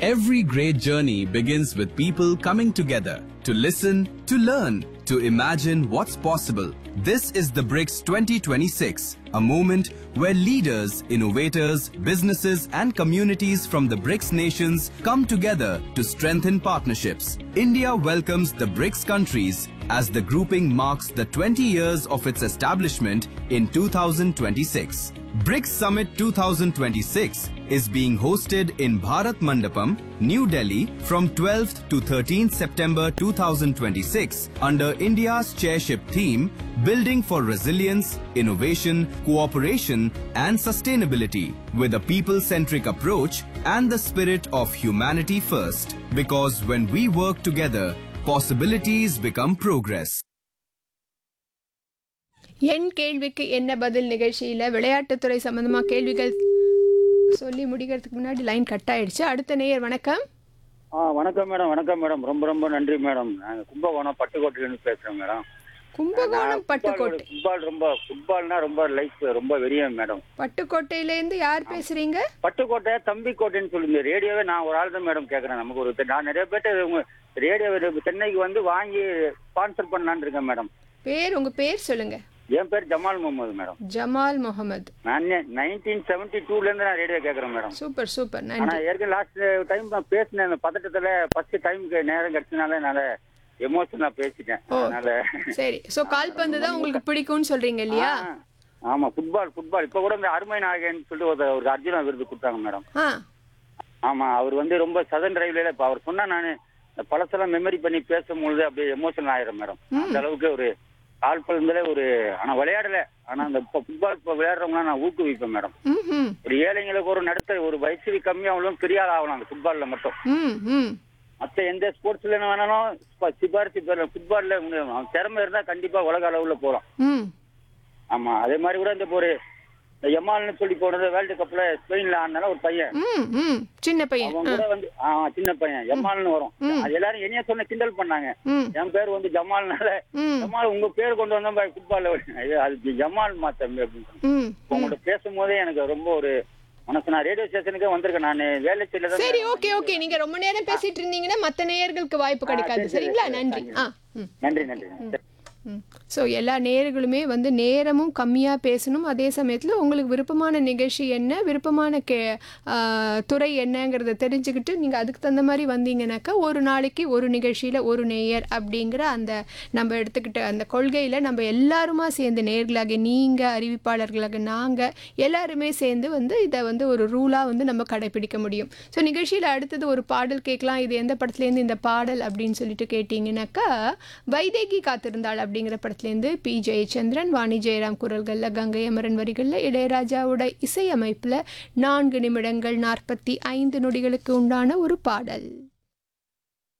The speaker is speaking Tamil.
Every great journey begins with people coming together to listen, to learn, to imagine what's possible. This is the BRICS 2026, a moment where leaders, innovators, businesses, and communities from the BRICS nations come together to strengthen partnerships. India welcomes the BRICS countries as the grouping marks the 20 years of its establishment in 2026. BRICS Summit 2026 is being hosted in Bharat Mandapam, New Delhi from 12th to 13th September 2026 under India's chairship theme Building for Resilience, Innovation, Cooperation and Sustainability with a people-centric approach and the spirit of humanity first. Because when we work together, possibilities become progress. என் கேள்விக்கு என்ன பதில் நிகழ்ச்சியில் விளையாட்டுத்துறை சம்பந்தமா கேள்விகள் சொல்லி முடிக்கிறதுக்கு முன்னாடி லைன் கட் ஆயிடுச்சு அடுத்த நேயர் வணக்கம் ஆ வணக்கம் மேடம் வணக்கம் மேடம் ரொம்ப ரொம்ப நன்றி மேடம் நாங்க கும்பகோணம் பட்டுக்கோட்டையிலேருந்து பேசுறோம் மேடம் கும்பகோணம் பட்டுக்கோட்டை ஃபுட்பால் ரொம்ப ஃபுட்பால்னா ரொம்ப லைஃப் ரொம்ப வெறியம் மேடம் பட்டுக்கோட்டையிலேருந்து யார் பேசுறீங்க பட்டுக்கோட்டை தம்பிக்கோட்டைன்னு சொல்லுங்க ரேடியோவே நான் ஒரு ஆள் தான் மேடம் கேட்கறேன் நமக்கு ஒரு நான் நிறைய பேர்ட்ட உங்க ரேடியோ சென்னைக்கு வந்து வாங்கி ஸ்பான்சர் பண்ணலான்னு இருக்கேன் மேடம் பேர் உங்க பேர் சொல்லுங்க என் பேர் ஜமால் முகமது மேடம் ஜமால் முகமது நான் நைன்டீன் செவன்டி டூலேருந்து நான் ரேடியோ கேட்குறேன் மேடம் சூப்பர் சூப்பர் ஆனா நன்றி ஏற்கனவே லாஸ்ட் டைம் நான் பேசினேன் அந்த பதட்டத்துல ஃபர்ஸ்ட் டைமுக்கு நேரம் கிடைச்சனால என்னால எமோஷனா பேசிட்டேன் ஓ. அதனால சரி சோ கால்பந்து தான் உங்களுக்கு பிடிக்கும்னு சொல்றீங்க இல்லையா ஆ, ஆமா ஃபுட்பால் ஃபுட்பால் இப்ப கூட இந்த அருமை நாயகன் சொல்லிட்டு ஒரு ஒரு அர்ஜுனா விருது கொடுத்தாங்க மேடம் ஆ ஆமா அவர் வந்து ரொம்ப சதன் டிரைவ்ல இப்ப அவர் சொன்னா நானு இந்த பழசெல்லாம் மெமரி பண்ணி பேசும்பொழுது அப்படியே எமோஷனல் ஆயிரும் மேடம் அந்த அளவுக்கு ஒரு கால்பந்துல ஒரு ஆனா விளையாடல ஆனா அந்த ஃபுட்பால் இப்ப விளையாடுறவங்க நான் ஊக்குவிப்பேன் மேடம் ம் ம் ஒரு ஏழைங்களுக்கு ஒரு நடுத்தர ஒரு வயசு கம்மியாகலும் பெரிய ஆள் ஆகலாம் அந்த ஃபுட்பால்ல மட்டும் ம் ம் மத்த எந்த ஸ்போர்ட்ஸ்ல என்ன வேணாலும் இப்ப சிபாரிசு பேர் ஃபுட்பால்ல அவன் திறமை இருந்தா கண்டிப்பா உலக அளவுல போலாம் ம் ஆமா அதே மாதிரி கூட இந்த ஒரு இந்த எமால்னு சொல்லி போனது வேர்ல்டு கப்ல ஸ்பெயின்ல ஆனால ஒரு பையன் ம் ம் சின்ன பையன் அவன் கூட வந்து ஆ, சின்ன பையன் எமால்னு வரும் அது எல்லாரும் என்னைய சொன்ன கிண்டல் பண்ணாங்க ம் என் பேர் வந்து ஜமால்னால ம் ஜமால் உங்க பேர் கொண்டு வந்தா ஃபுட்பால்ல அது ஜமால் மாத்தம் அப்படின்னு சொன்னாங்க. ம் உங்கள்ட்ட பேசும்போதே எனக்கு ரொம்ப ஒரு மனசு நான் ரேடியோ ஸ்டேஷனுக்கே வந்திருக்கேன் நான் வேலைச்சேரியில தான் சரி ஓகே ஓகே நீங்க ரொம்ப நேரம் பேசிட்டு இருந்தீங்கன்னா மத்த நேயர்களுக்கு வாய்ப்பு கிடைக்காது சரி, சரிங்களா சரி, நன்றி சரி. ஆ ம் நன்றி நன்றி சரி. ஸோ எல்லா நேயர்களுமே வந்து நேரமும் கம்மியாக பேசணும் அதே சமயத்தில் உங்களுக்கு விருப்பமான நிகழ்ச்சி என்ன விருப்பமான கே ஆ, துறை என்னங்கிறத தெரிஞ்சுக்கிட்டு நீங்கள் அதுக்கு தகுந்த மாதிரி வந்தீங்கன்னாக்கா ஒரு நாளைக்கு ஒரு நிகழ்ச்சியில் ஒரு நேயர் அப்படிங்கிற அந்த நம்ம எடுத்துக்கிட்ட அந்த கொள்கையில் நம்ம எல்லாருமா சேர்ந்து நேர்களாக நீங்கள் அறிவிப்பாளர்களாக நாங்கள் எல்லாருமே சேர்ந்து வந்து இதை வந்து ஒரு ரூலாக வந்து நம்ம கடைபிடிக்க முடியும் ஸோ நிகழ்ச்சியில் அடுத்தது ஒரு பாடல் கேட்கலாம் இது எந்த படத்துலேருந்து இந்த பாடல் அப்படின்னு சொல்லிட்டு கேட்டிங்கனாக்கா வைதேகி காத்திருந்தாள் அப்படிங்கிற படத்துலேருந்து பி ஜெயச்சந்திரன் வாணி ஜெயராம் குரல்களில் கங்கை அமரன் வரிகளில் இளையராஜாவோட இசையமைப்பில் நான்கு நிமிடங்கள் நாற்பத்தி ஐந்து நொடிகளுக்கு உண்டான ஒரு பாடல்